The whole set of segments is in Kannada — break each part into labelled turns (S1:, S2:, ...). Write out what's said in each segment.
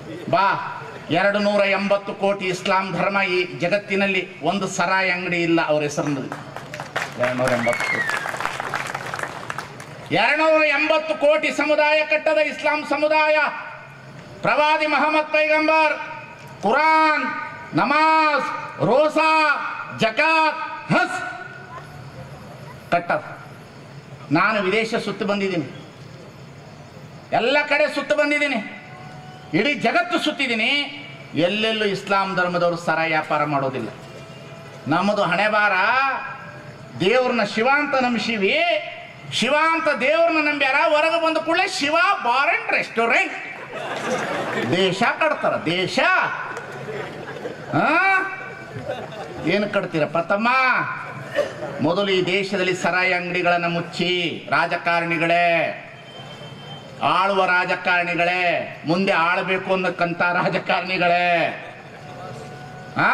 S1: ಬಾ ಎರಡು ನೂರ ಎಂಬತ್ತು ಕೋಟಿ ಇಸ್ಲಾಂ ಧರ್ಮ ಈ ಜಗತ್ತಿನಲ್ಲಿ ಒಂದು ಸರಾಯಿ ಅಂಗಡಿ ಇಲ್ಲ ಅವ್ರ ಹೆಸರಿನಲ್ಲಿ ಎರಡು ನೂರ ಎಂಬತ್ತು ಕೋಟಿ ಎರಡ್ನೂರ ಎಂಬತ್ತು ಕೋಟಿ ಸಮುದಾಯ ಕಟ್ಟದ ಇಸ್ಲಾಂ ಸಮುದಾಯ ಪ್ರವಾದಿ ಮಹಮ್ಮದ್ ಪೈಗಂಬರ್ ಕುರಾನ್ ನಮಾಜ್ ರೋಸಾ ಜಕಾತ್ ಹಸ್ ಕಟ್ಟದ ನಾನು ವಿದೇಶ ಸುತ್ತು ಬಂದಿದ್ದೀನಿ ಎಲ್ಲ ಕಡೆ ಸುತ್ತು ಬಂದಿದ್ದೀನಿ ಇಡೀ ಜಗತ್ತು ಸುತ್ತಿದ್ದೀನಿ ಎಲ್ಲೆಲ್ಲೂ ಇಸ್ಲಾಂ ಧರ್ಮದವರು ಸರ ವ್ಯಾಪಾರ ಮಾಡೋದಿಲ್ಲ ನಮ್ಮದು ಹಣೆ ಬಾರ ದೇವ್ರನ್ನ ಶಿವ ಅಂತ ನಂಬಿಸಿವಿ ಶಿವ ಅಂತ ದೇವ್ರನ್ನ ನಂಬ್ಯಾರ ಹೊರಗೆ ಬಂದ ಕೂಡಲೇ ಶಿವ ಬಾರ್ ಅಂಡ್ ರೆಸ್ಟೋರೆಂಟ್ ದೇಶ ಕಟ್ತಾರ ದೇಶ ಆ? ಏನು ಕಟ್ತೀರಪ್ಪ ತಮ್ಮ ಮೊದಲು ಈ ದೇಶದಲ್ಲಿ ಸರಾಯಿ ಅಂಗಡಿಗಳನ್ನು ಮುಚ್ಚಿ ರಾಜಕಾರಣಿಗಳೇ ಆಳುವ ರಾಜಕಾರಣಿಗಳೇ ಮುಂದೆ ಆಳಬೇಕು ಅನ್ನಕ್ಕಂತ ರಾಜಕಾರಣಿಗಳೇ ಆ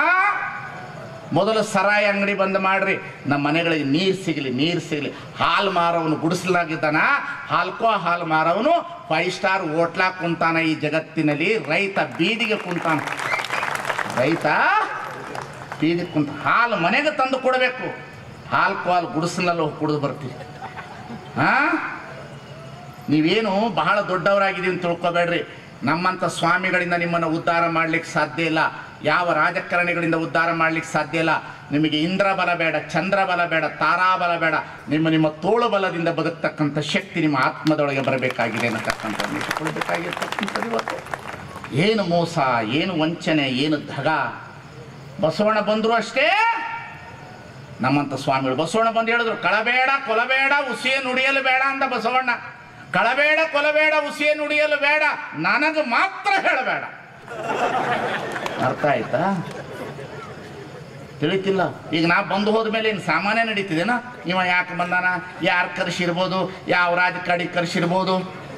S1: ಮೊದಲು ಸರಾಯಿ ಅಂಗಡಿ ಬಂದ್ ಮಾಡ್ರಿ ನಮ್ಮ ಮನೆಗಳಿಗೆ ನೀರು ಸಿಗಲಿ ನೀರು ಸಿಗಲಿ ಹಾಲು ಮಾರವನು ಗುಡಿಸಲಾಗಿದ್ದಾನ ಹಾಲ್ಕೋ ಹಾಲು ಮಾರವನು ಫೈವ್ ಸ್ಟಾರ್ ಹೋಟ್ಲಾಕ್ ಕುಂತಾನ ಈ ಜಗತ್ತಿನಲ್ಲಿ ರೈತ ಬೀದಿಗೆ ಕುಂತಾನ ರೈತ ಬೀದಿಗೆ ಕುಂತ ಹಾಲು ಮನೆಗೆ ತಂದು ಕೊಡಬೇಕು ಹಾಲು ಕಾಲು ಗುಡಿಸಲಲ್ಲಿ ಹೋಗಿ ಕುಡಿದು ಬರ್ತೀವಿ ಹಾ ನೀವೇನು ಬಹಳ ದೊಡ್ಡವರಾಗಿದ್ದೀವಿ ಅಂತ ತಿಳ್ಕೊಬೇಡ್ರಿ ನಮ್ಮಂಥ ಸ್ವಾಮಿಗಳಿಂದ ನಿಮ್ಮನ್ನು ಉದ್ಧಾರ ಮಾಡ್ಲಿಕ್ಕೆ ಸಾಧ್ಯ ಇಲ್ಲ ಯಾವ ರಾಜಕಾರಣಿಗಳಿಂದ ಉದ್ಧಾರ ಮಾಡ್ಲಿಕ್ಕೆ ಸಾಧ್ಯ ಇಲ್ಲ ನಿಮಗೆ ಇಂದ್ರ ಬಲ ಬೇಡ ಚಂದ್ರ ಬಲ ಬೇಡ ತಾರಾಬಲ ಬೇಡ ನಿಮ್ಮ ನಿಮ್ಮ ತೋಳು ಬಲದಿಂದ ಬದುಕ್ತಕ್ಕಂಥ ಶಕ್ತಿ ನಿಮ್ಮ ಆತ್ಮದೊಳಗೆ ಬರಬೇಕಾಗಿದೆ ಅನ್ನತಕ್ಕಂಥ ಇಟ್ಟುಕೊಳ್ಬೇಕಾಗಿರ್ತಕ್ಕಂಥದ್ದು ಇವತ್ತು ಏನು ಮೋಸ ಏನು ವಂಚನೆ ಏನು ದಗ ಬಸವಣ್ಣ ಬಂದರು ಅಷ್ಟೇ ನಮ್ಮಂಥ ಸ್ವಾಮಿಗಳು ಬಸವಣ್ಣ ಬಂದು ಹೇಳಿದ್ರು ಕಳಬೇಡ ಕೊಲಬೇಡ ಉಸಿಯ ನುಡಿಯಲು ಬೇಡ ಅಂತ ಬಸವಣ್ಣ ಕಳಬೇಡ ಕೊಲಬೇಡ ಉಸಿಯ ನುಡಿಯಲು ಬೇಡ ನನಗೆ ಮಾತ್ರ ಹೇಳಬೇಡ ಅರ್ಥ ಆಯ್ತಾ ತಿಳಿತಿಲ್ಲ ಈಗ ನಾ ಬಂದು ಹೋದ್ಮೇಲೆ ಇನ್ನು ಸಾಮಾನ್ಯ ನಡೀತಿದೇನ ಇವ ಯಾಕೆ ಬಂದಾನ ಯಾರು ಕರೆಸಿರ್ಬೋದು ಯಾವ ರಾಜಕಾರಣಿ ಕರೆಸಿರ್ಬೋದು